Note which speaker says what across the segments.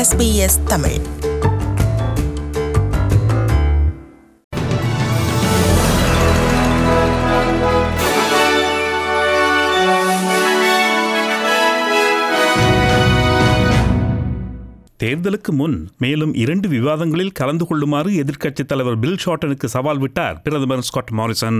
Speaker 1: SBS Tamil
Speaker 2: தேர்தலுக்கு முன் மேலும் இரண்டு விவாதங்களில் கலந்து கொள்ளுமாறு எதிர்க்கட்சித் தலைவர் பில் ஷார்ட்டனுக்கு சவால் விட்டார் பிரதமர் ஸ்காட் மாரிசன்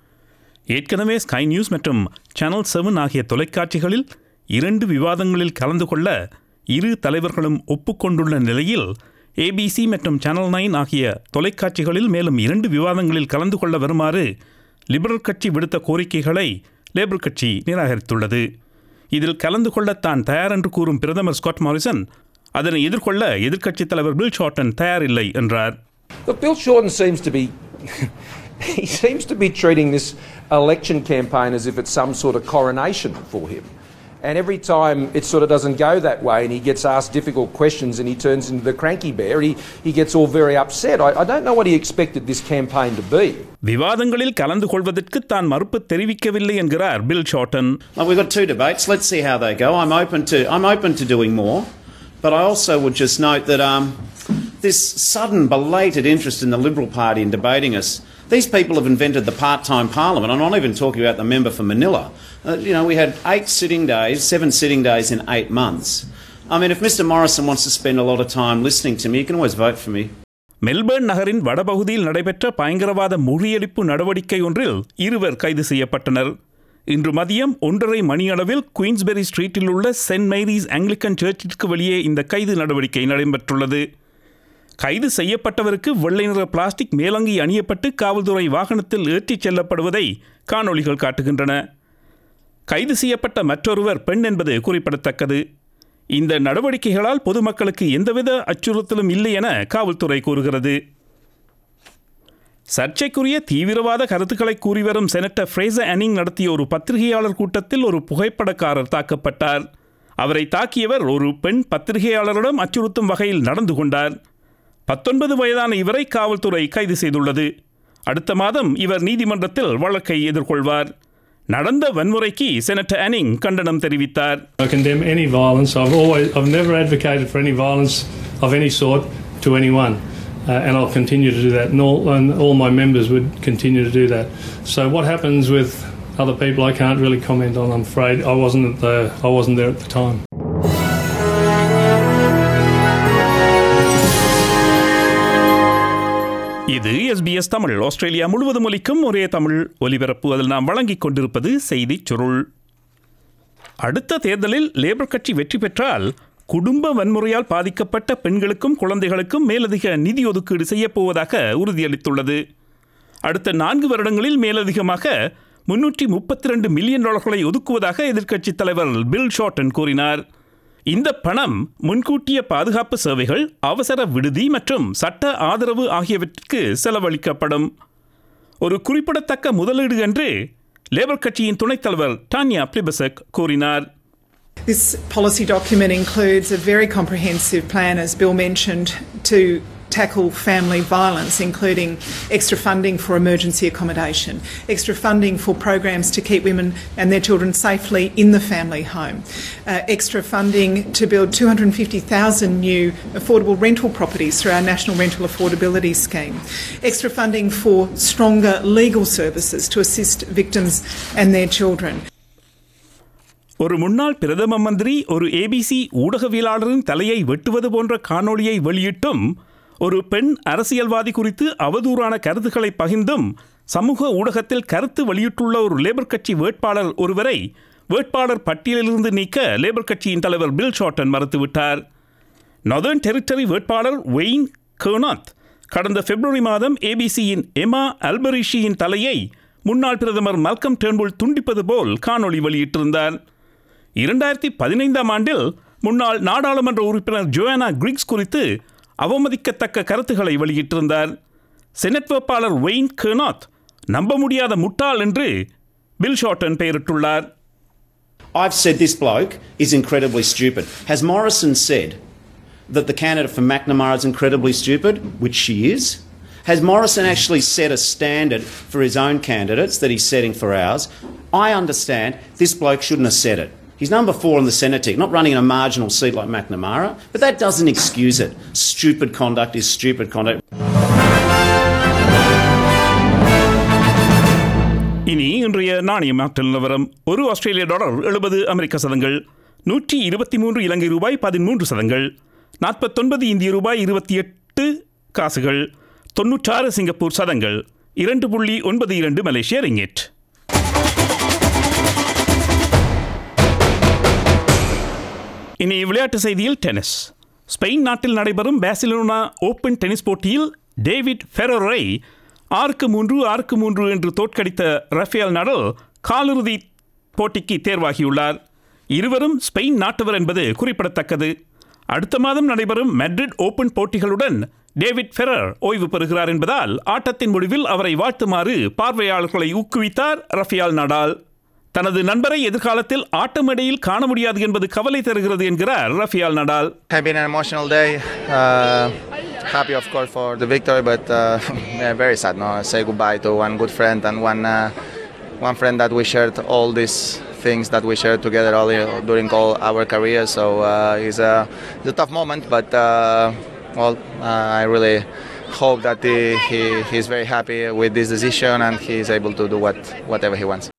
Speaker 2: ஏற்கனவே ஸ்கை நியூஸ் மற்றும் சேனல் செவன் ஆகிய தொலைக்காட்சிகளில் இரண்டு விவாதங்களில் கலந்து கொள்ள இரு தலைவர்களும் ஒப்புக்கொண்டுள்ள நிலையில் ஏபிசி மற்றும் சேனல் நைன் ஆகிய தொலைக்காட்சிகளில் மேலும் இரண்டு விவாதங்களில் கலந்து கொள்ள வருமாறு லிபரல் கட்சி விடுத்த கோரிக்கைகளை லேபர் கட்சி நிராகரித்துள்ளது இதில் கலந்து கொள்ள தான் தயார் என்று கூறும் பிரதமர் ஸ்காட் மாரிசன் அதனை எதிர்கொள்ள எதிர்க்கட்சித் தலைவர் பில் ஷார்டன் தயாரில்லை என்றார்
Speaker 3: Look, Bill Shorten seems to be. he seems to be treating this election campaign as if it's some sort of coronation for him. And every time it sort of doesn't go that way and he gets asked difficult questions and he turns into the cranky bear, he, he gets all very upset. I, I don't know what he expected this campaign to be.
Speaker 2: விவாதங்களில் கலந்து கொள்வதற்கு தான் மறுப்பு தெரிவிக்கவில்லை என்கிறார் Bill Shorten
Speaker 4: Well, we've got two debates. Let's see how they go. I'm open to I'm open to doing more, but I also would just note that um, this sudden belated interest in the Liberal Party in debating us. These people have invented the part-time parliament. I'm not even talking about the member for Manila. Uh, you know, we had eight sitting days, seven sitting days in eight months. I mean, if Mr Morrison wants to spend a lot of time listening to me, he can always vote for me.
Speaker 2: Melbourne நகரின் வடபகுதியில் நடைபெற்ற பயங்கரவாத முறியடிப்பு நடவடிக்கை ஒன்றில் இருவர் கைது செய்யப்பட்டனர் இன்று மதியம் ஒன்றரை மணியளவில் குயின்ஸ்பெரி ஸ்ட்ரீட்டில் உள்ள சென்ட் மேரிஸ் ஆங்கிலிக்கன் சர்ச்சிற்கு வெளியே இந்த கைது நடவடிக்கை நடைபெற்றுள்ளது கைது செய்யப்பட்டவருக்கு வெள்ளை நிற பிளாஸ்டிக் மேலங்கி அணியப்பட்டு காவல்துறை வாகனத்தில் ஏற்றிச் செல்லப்படுவதை காணொளிகள் காட்டுகின்றன கைது செய்யப்பட்ட மற்றொருவர் பெண் என்பது குறிப்பிடத்தக்கது இந்த நடவடிக்கைகளால் பொதுமக்களுக்கு எந்தவித அச்சுறுத்தலும் இல்லை என காவல்துறை கூறுகிறது சர்ச்சைக்குரிய தீவிரவாத கருத்துக்களை கூறி வரும் செனட்டர் ஃப்ரேசர் அனிங் நடத்திய ஒரு பத்திரிகையாளர் கூட்டத்தில் ஒரு புகைப்படக்காரர் தாக்கப்பட்டார் அவரை தாக்கியவர் ஒரு பெண் பத்திரிகையாளரிடம் அச்சுறுத்தும் வகையில் நடந்து கொண்டார் பத்தொன்பது வயதான இவரை காவல்துறை கைது செய்துள்ளது அடுத்த மாதம் இவர் நீதிமன்றத்தில் வழக்கை எதிர்கொள்வார் நடந்த வன்முறைக்கு செனட்டர் அனிங் கண்டனம் தெரிவித்தார்
Speaker 5: I condemn any violence. I've always, I've never advocated for any violence of any sort to anyone, uh, and I'll continue to do that. And all, and all my members would continue to do that. So what happens with other people, I can't really comment on. I'm afraid I wasn't at the, I wasn't there at the time.
Speaker 2: இது SBS Tamil Australia முழுவதும் ஒலிக்கும் ஒரே தமிழ் ஒலிபரப்பு அதில் நாம் வழங்கிக் கொண்டிருப்பது செய்திச் சுருள் அடுத்த தேர்தலில் லேபர் கட்சி வெற்றி பெற்றால் குடும்ப வன்முறையால் பாதிக்கப்பட்ட பெண்களுக்கும் குழந்தைகளுக்கும் மேலதிக நிதி ஒதுக்கீடு செய்யப்போவதாக உறுதியளித்துள்ளது அடுத்த நான்கு வருடங்களில் மேலதிகமாக முன்னூற்றி முப்பத்தி ரெண்டு மில்லியன் டாலர்களை ஒதுக்குவதாக எதிர்க்கட்சித் தலைவர் பில் ஷார்டன் கூறினார் இந்த பணம் முன்கூட்டிய பாதுகாப்பு சேவைகள் அவசர விடுதி மற்றும் சட்ட ஆதரவு ஆகியவற்றிற்கு செலவழிக்கப்படும் ஒரு குறிப்பிடத்தக்க முதலீடு என்று லேபர் கட்சியின் துணைத் தலைவர் டானியா பிளிபசக் கூறினார்
Speaker 6: This policy document includes a very comprehensive plan, as Bill mentioned, to tackle family violence, including extra funding for emergency accommodation, extra funding for programs to keep women and their children safely in the family home, uh, extra funding to build 250,000 new affordable rental properties through our National Rental Affordability Scheme, extra funding for stronger legal services to assist victims and their children.
Speaker 2: ஒரு முன்னாள் பிரதம மந்திரி ஒரு ABC ஊடகவியலாளரின் தலையை வெட்டுவது போன்ற காணொளியை வெளியிட்டும் ஒரு பெண் அரசியல்வாதி குறித்து அவதூறான கருத்துக்களை பகிர்ந்தும் சமூக ஊடகத்தில் கருத்து வெளியிட்டுள்ள ஒரு லேபர் கட்சி வேட்பாளர் ஒருவரை வேட்பாளர் பட்டியலிலிருந்து நீக்க லேபர் கட்சியின் தலைவர் பில் ஷார்டன் மறுத்துவிட்டார் நொதர்ன் டெரிட்டரி வேட்பாளர் வெயின் கர்னாத் கடந்த பிப்ரவரி மாதம் ஏபிசியின் எமா அல்பரிஷியின் தலையை முன்னாள் பிரதமர் மல்கம் டேர்ன்புல் துண்டிப்பது போல் காணொளி வெளியிட்டிருந்தார் இரண்டாயிரத்தி பதினைந்தாம் ஆண்டில் முன்னாள் நாடாளுமன்ற உறுப்பினர் ஜோயானா கிரிக்ஸ் குறித்து அவமதிக்கத்தக்க கருத்துக்களை வெளியிட்டிருந்தார் செனட் வேட்பாளர் வெயின் கர்னாத் நம்ப முடியாத முட்டாள் என்று பில் ஷார்டன் பெயரிட்டுள்ளார்
Speaker 4: I've said this bloke is incredibly stupid. Has Morrison said that the candidate for McNamara is incredibly stupid, which she is? Has Morrison actually set a standard for his own candidates that he's setting for ours? I understand this bloke shouldn't have said it. He's number four on the Senate ticket, not running in a marginal seat like McNamara, but that doesn't excuse it. Stupid conduct is stupid conduct.
Speaker 2: இனி இன்றைய நாணய மாற்று நிலவரம் ஒரு ஆஸ்திரேலிய dollar எழுபது அமெரிக்க சதங்கள் நூற்றி இருபத்தி மூன்று இலங்கை ரூபாய் பதிமூன்று சதங்கள் நாற்பத்தொன்பது இந்திய ரூபாய் இருபத்தி எட்டு காசுகள் தொன்னூற்றாறு சிங்கப்பூர் சதங்கள் இரண்டு புள்ளி ஒன்பது இரண்டு மலேசிய ரிங்கெட் இனி விளையாட்டு செய்தியில் டென்னிஸ் ஸ்பெயின் நாட்டில் நடைபெறும் பேசிலோனா ஓபன் டென்னிஸ் போட்டியில் டேவிட் ஃபெரரை ஆறுக்கு மூன்று ஆறுக்கு மூன்று என்று தோற்கடித்த ரஃபேல் நடல் காலிறுதி போட்டிக்கு தேர்வாகியுள்ளார் இருவரும் ஸ்பெயின் நாட்டவர் என்பது குறிப்பிடத்தக்கது அடுத்த மாதம் நடைபெறும் மெட்ரிட் ஓபன் போட்டிகளுடன் டேவிட் ஃபெரர் ஓய்வு பெறுகிறார் என்பதால் ஆட்டத்தின் முடிவில் அவரை வாழ்த்துமாறு பார்வையாளர்களை ஊக்குவித்தார் ரஃபியால் நடால் தனது நண்பரை எதிர்காலத்தில் ஆட்டமேடையில் காண முடியாது என்பது கவலை தருகிறது என்கிறார் Rafael Nadal
Speaker 1: It's been an emotional day. Uh, happy, of course, for the victory, but uh, yeah, very sad. No, say goodbye to one good friend and one uh, one friend that we shared all these things that we shared together all during all our career. So uh, it's, a, it's a tough moment, but uh, well, uh, I really hope that he, he he's very happy with this decision and he's able to do what whatever he wants.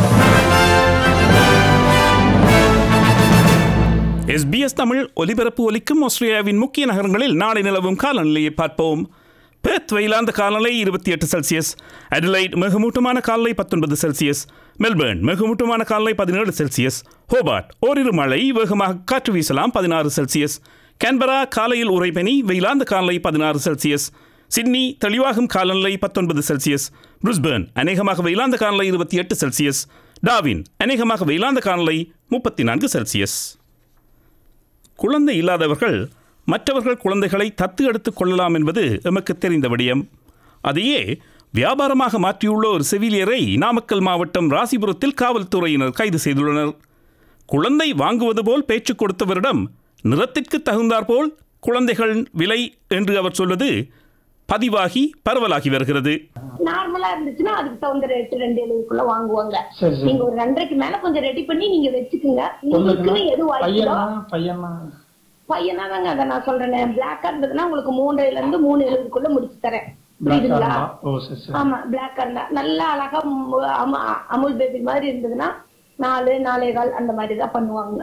Speaker 2: SBS Tamil ஒலிபரப்பு ஒலிக்கும் ஆஸ்திரேலியாவின் முக்கிய நகரங்களில் நாளை நிலவும் காலநிலையை பார்ப்போம் Perth வெயிலாந்த காலநிலை இருபத்தி எட்டு செல்சியஸ் அடிலைட் மிகமூட்டமான காலநிலை பத்தொன்பது செல்சியஸ் மெல்பர்ன் மிகமூட்டமான காலநிலை பதினேழு செல்சியஸ் ஹோபார்ட் ஓரிரு மழை வேகமாக காற்று வீசலாம் பதினாறு செல்சியஸ் கேன்பரா காலையில் உறைபனி வெயிலாந்த காலநிலை பதினாறு செல்சியஸ் சிட்னி தெளிவாகும் காலநிலை பத்தொன்பது செல்சியஸ் பிரிஸ்பர்ன் அநேகமாக வெயிலாந்த காலநிலை இருபத்தி எட்டு செல்சியஸ் டாவின் அநேகமாக வெயிலாந்த காலநிலை முப்பத்தி நான்கு செல்சியஸ் குழந்தை இல்லாதவர்கள் மற்றவர்கள் குழந்தைகளை தத்து எடுத்துக் கொள்ளலாம் என்பது எமக்கு தெரிந்த விடயம் அதையே வியாபாரமாக மாற்றியுள்ள ஒரு செவிலியரை நாமக்கல் மாவட்டம் ராசிபுரத்தில் காவல்துறையினர் கைது செய்துள்ளனர் குழந்தை வாங்குவது போல் பேச்சு கொடுத்தவரிடம் நிறத்திற்கு தகுந்தாற்போல் குழந்தைகள் விலை என்று அவர் சொல்வது பதிவாகி பரவலாகி வருகிறது
Speaker 7: நார்மலா இருந்துச்சுன்னா அதுக்கு தகுந்த ரேட் ரெண்டு எழுபதுக்குள்ள வாங்குவாங்க நீங்க ஒரு ரெண்டரைக்கு மேல கொஞ்சம் ரெடி பண்ணி நீங்க வச்சுக்குங்க உங்களுக்குன்னு எது வாய்ப்போ
Speaker 8: பையனா
Speaker 7: பையனா தாங்க அதை நான் சொல்றேன் பிளாக்கா இருந்ததுன்னா உங்களுக்கு மூன்றைல இருந்து மூணு எழுபதுக்குள்ள முடிச்சு தரேன் புரியுதுங்களா
Speaker 8: ஓ சரி சரி
Speaker 7: ஆமா பிளாக்கா இருந்தா நல்லா அழகா மு- அமு- அமுல் பேபி மாதிரி இருந்ததுன்னா நாலு நாலே கால் அந்த மாதிரி தான் பண்ணுவாங்க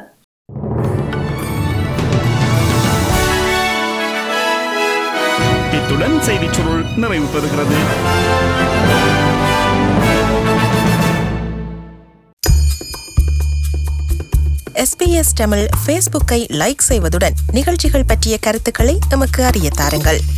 Speaker 2: இத்துடன் செய்திச் சுருள் நிறைவு பெறுகிறது
Speaker 9: எஸ்பிஎஸ் தமிழ் ஃபேஸ்புக்கை லைக் செய்வதுடன் நிகழ்ச்சிகள் பற்றிய கருத்துக்களை எமக்கு அறிய தாருங்கள்